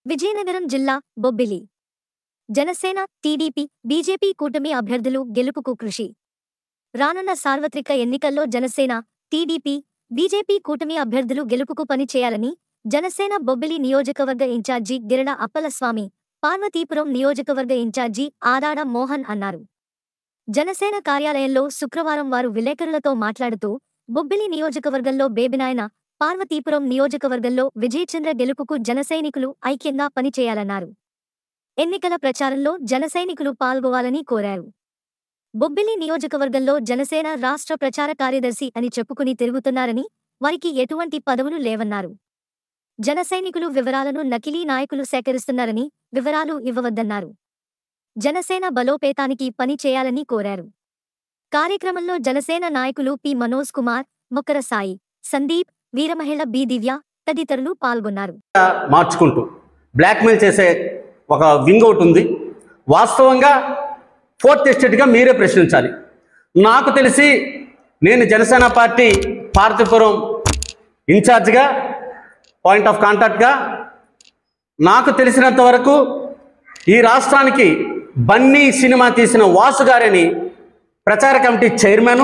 విజయనగరం జిల్లా Bobbili Janasena TDP BJP కూటమి అభ్యర్థులు గెలుపుకు కృషి రానున్న సార్వత్రిక ఎన్నికల్లో జనసేన టీడీపీ బీజేపీ కూటమి అభ్యర్థులు గెలుపుకు పని చేయాలని జనసేన బొబ్బిలి నియోజకవర్గ ఇన్ఛార్జి గిరణ అప్పలస్వామి పార్వతీపురం నియోజకవర్గ ఇన్ఛార్జి ఆదాడ మోహన్ అన్నారు జనసేన కార్యాలయంలో శుక్రవారం వారు విలేకరులతో మాట్లాడుతూ బొబ్బిలి నియోజకవర్గంలో బేబినాయన పార్వతీపురం నియోజకవర్గంలో విజయచంద్ర గెలుపుకు జనసైనికులు ఐక్యంగా పనిచేయాలన్నారు ఎన్నికల ప్రచారంలో జనసైనికులు పాల్గొవాలని కోరారు బొబ్బిలి నియోజకవర్గంలో జనసేన రాష్ట్ర ప్రచార కార్యదర్శి అని చెప్పుకుని తిరుగుతున్నారని వారికి ఎటువంటి పదవులు లేవన్నారు జనసైనికులు వివరాలను నకిలీ నాయకులు సేకరిస్తున్నారని వివరాలు ఇవ్వవద్దన్నారు జనసేన బలోపేతానికి పని చేయాలని కోరారు కార్యక్రమంలో జనసేన నాయకులు పి మనోజ్ కుమార్ మొక్కర సాయి సందీప్ వీరమహిళ బి దివ్య తదితరులు పాల్గొన్నారు మార్చుకుంటూ బ్లాక్మెయిల్ చేసే ఒక వింగ్ ఒకటి ఉంది వాస్తవంగా ఫోర్త్ ఎస్టేట్గా మీరే ప్రశ్నించాలి నాకు తెలిసి నేను జనసేన పార్టీ పార్తీపురం ఇన్ఛార్జ్గా పాయింట్ ఆఫ్ కాంటాక్ట్గా నాకు తెలిసినంత వరకు ఈ రాష్ట్రానికి బన్నీ సినిమా తీసిన వాసు గారని ప్రచార కమిటీ చైర్మను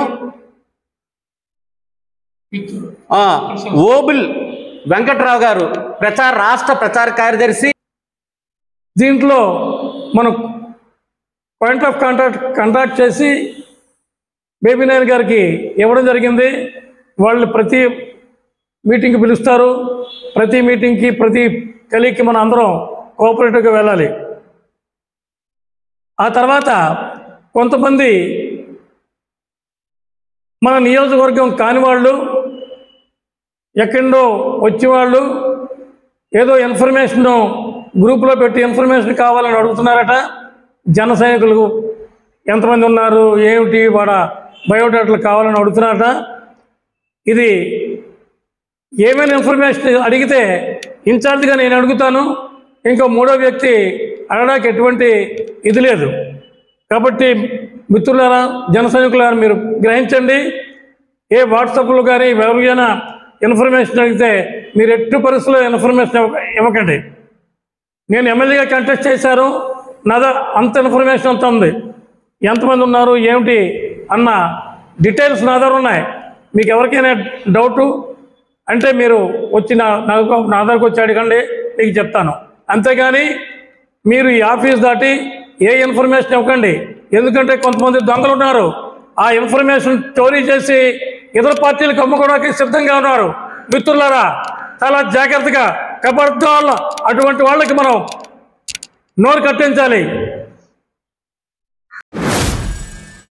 ఆ, ఓబుల్ వెంకట్రావు గారు ప్రచార రాష్ట్ర ప్రచార కార్యదర్శి దీంట్లో మనం పాయింట్ ఆఫ్ కాంటాక్ట్ కాంటాక్ట్ చేసి బేబీ నాయన్ గారికి ఇవ్వడం జరిగింది వాళ్ళు ప్రతి మీటింగ్కి పిలుస్తారు ప్రతి మీటింగ్కి ప్రతి కలికి మనం అందరం కోఆపరేటివ్గా వెళ్ళాలి ఆ తర్వాత కొంతమంది మన నియోజకవర్గం కాని వాళ్ళు ఎక్కడో వచ్చేవాళ్ళు ఏదో ఇన్ఫర్మేషన్ గ్రూప్లో పెట్టి ఇన్ఫర్మేషన్ కావాలని అడుగుతున్నారట జన సైనికులు ఎంతమంది ఉన్నారు ఏమిటి వాడ బయోడేటాలు కావాలని అడుగుతున్నారట ఇది ఏమైనా ఇన్ఫర్మేషన్ అడిగితే ఇన్ఛార్జ్గా నేను అడుగుతాను ఇంకో మూడో వ్యక్తి అడగడానికి ఎటువంటి ఇది లేదు కాబట్టి మిత్రులారా జన సైనికులారా మీరు గ్రహించండి ఏ వాట్సాప్లో కానీ ఎవరికైనా ఇన్ఫర్మేషన్ అడిగితే మీరు ఎట్టి పరిస్థితుల్లో ఇన్ఫర్మేషన్ ఇవ్వక- ఇవ్వకండి నేను ఎమ్మెల్యేగా కంటెస్ట్ చేశాను నాదా అంత ఇన్ఫర్మేషన్ అంత ఉంది ఎంతమంది ఉన్నారు ఏమిటి అన్న డీటెయిల్స్ నా దగ్గర ఉన్నాయి మీకు ఎవరికైనా డౌటు అంటే మీరు వచ్చి నా నాకు నా దగ్గరకు వచ్చి అడగండి మీకు చెప్తాను అంతేగాని మీరు ఈ ఆఫీస్ దాటి ఏ ఇన్ఫర్మేషన్ ఇవ్వకండి ఎందుకంటే కొంతమంది దొంగలు ఉన్నారు ఆ ఇన్ఫర్మేషన్ చోరీ చేసి ఇతర పార్టీలకు అమ్ముకోవడానికి సిద్ధంగా ఉన్నారు మిత్రులారా చాలా జాగ్రత్తగా కబర్దాల అటువంటి వాళ్ళకి మనం నోరు కట్టించాలి